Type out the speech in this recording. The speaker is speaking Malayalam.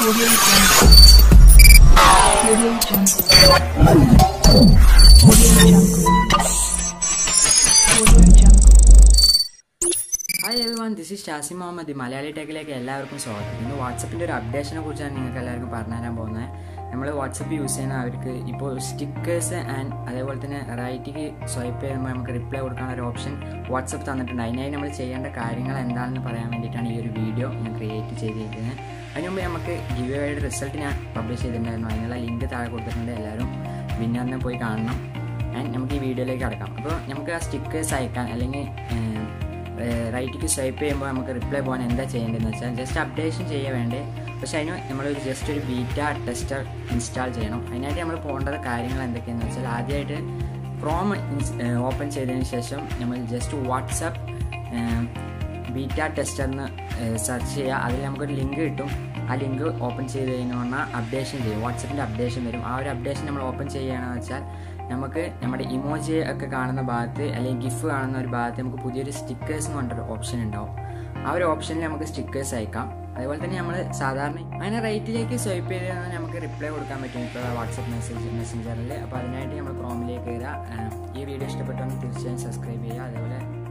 Audio Jungle. Audio Jungle. Audio Jungle. Audio Jungle. Hi everyone this is Shazi Muhammad Malayali ടെക്കിലേക്ക് എല്ലാവർക്കും സ്വാഗതം ഇന്ന് വാട്സപ്പിൻ്റെ ഒരു അപ്ഡേഷനെ കുറിച്ചാണ് നിങ്ങൾക്ക് എല്ലാവർക്കും പറഞ്ഞു തരാൻ പോകുന്നത് നമ്മൾ വാട്സപ്പ് യൂസ് ചെയ്യുന്ന അവർക്ക് ഇപ്പോൾ സ്റ്റിക്കേഴ്സ് ആൻഡ് അതേപോലെ തന്നെ റൈറ്റിക്ക് സ്വൈപ്പ് ചെയ്യുമ്പോൾ നമുക്ക് റിപ്ലൈ കൊടുക്കാനുള്ള ഒരു ഓപ്ഷൻ വാട്സപ്പ് തന്നിട്ടുണ്ട് അതിനായി നമ്മൾ ചെയ്യേണ്ട കാര്യങ്ങൾ എന്താണെന്ന് പറയാൻ വേണ്ടിയിട്ടാണ് ഈ ഒരു വീഡിയോ ഞാൻ ക്രിയേറ്റ് ചെയ്തിരിക്കുന്നത് അതിന് മുമ്പ് നമുക്ക് ഗിവേയുടെ റിസൾട്ട് ഞാൻ പബ്ലിഷ് ചെയ്തിട്ടുണ്ടായിരുന്നു അതിനുള്ള ലിങ്ക് താഴെ കൊടുത്തിട്ടുണ്ട് എല്ലാവരും വിന്നറിനെ പോയി കാണണം ആൻഡ് നമുക്ക് ഈ വീഡിയോയിലേക്ക് കടക്കാം അപ്പോൾ നമുക്ക് ആ സ്റ്റിക്കേഴ്സ് അയക്കാൻ അല്ലെങ്കിൽ റൈറ്റിക്ക് സ്വൈപ്പ് ചെയ്യുമ്പോൾ നമുക്ക് റിപ്ലൈ പോകാൻ എന്താ ചെയ്യേണ്ടതെന്ന് വെച്ചാൽ ജസ്റ്റ് അപ്ഡേഷൻ ചെയ്യാൻ വേണ്ടേ പക്ഷേ അതിന് നമ്മൾ ജസ്റ്റ് ഒരു ബീറ്റ ടെസ്റ്റർ ഇൻസ്റ്റാൾ ചെയ്യണം അതിനായിട്ട് നമ്മൾ പോകേണ്ട കാര്യങ്ങൾ എന്തൊക്കെയാണെന്ന് വെച്ചാൽ ആദ്യമായിട്ട് ക്രോം ഓപ്പൺ ചെയ്തതിന് ശേഷം നമ്മൾ ജസ്റ്റ് വാട്സപ്പ് ബീറ്റ ടെസ്റ്ററിന് സെർച്ച് ചെയ്യുക അതിൽ നമുക്കൊരു ലിങ്ക് കിട്ടും ആ ലിങ്ക് ഓപ്പൺ ചെയ്ത് കഴിഞ്ഞാൽ അപ്ഡേഷൻ ചെയ്യും വാട്സപ്പിൻ്റെ അപ്ഡേഷൻ വരും ആ ഒരു അപ്ഡേഷൻ നമ്മൾ ഓപ്പൺ ചെയ്യുകയാണെന്ന് വെച്ചാൽ നമുക്ക് നമ്മുടെ ഇമോജി ഒക്കെ കാണുന്ന ഭാഗത്ത് അല്ലെങ്കിൽ ഗിഫ് കാണുന്ന ഒരു ഭാഗത്ത് നമുക്ക് പുതിയൊരു സ്റ്റിക്കേഴ്സ് എന്ന് പറഞ്ഞൊരു ഓപ്ഷൻ ഉണ്ടാവും ആ ഒരു ഓപ്ഷനിൽ നമുക്ക് സ്റ്റിക്കേഴ്സ് അയക്കാം അതേപോലെ തന്നെ നമ്മൾ സാധാരണ അങ്ങനെ റൈറ്റിലേക്ക് സ്വൈപ്പ് ചെയ്ത് കഴിഞ്ഞാൽ നമുക്ക് റിപ്ലൈ കൊടുക്കാൻ പറ്റും ഇപ്പോൾ വാട്സപ്പ് മെസ്സേജ് മെസ്സഞ്ചറിൽ അപ്പോൾ അതിനായിട്ട് നമ്മൾ ക്രോമിലേക്ക് കയറുക ഈ വീഡിയോ ഇഷ്ടപ്പെട്ടെങ്കിൽ തീർച്ചയായും സബ്സ്ക്രൈബ് ചെയ്യുക അതേപോലെ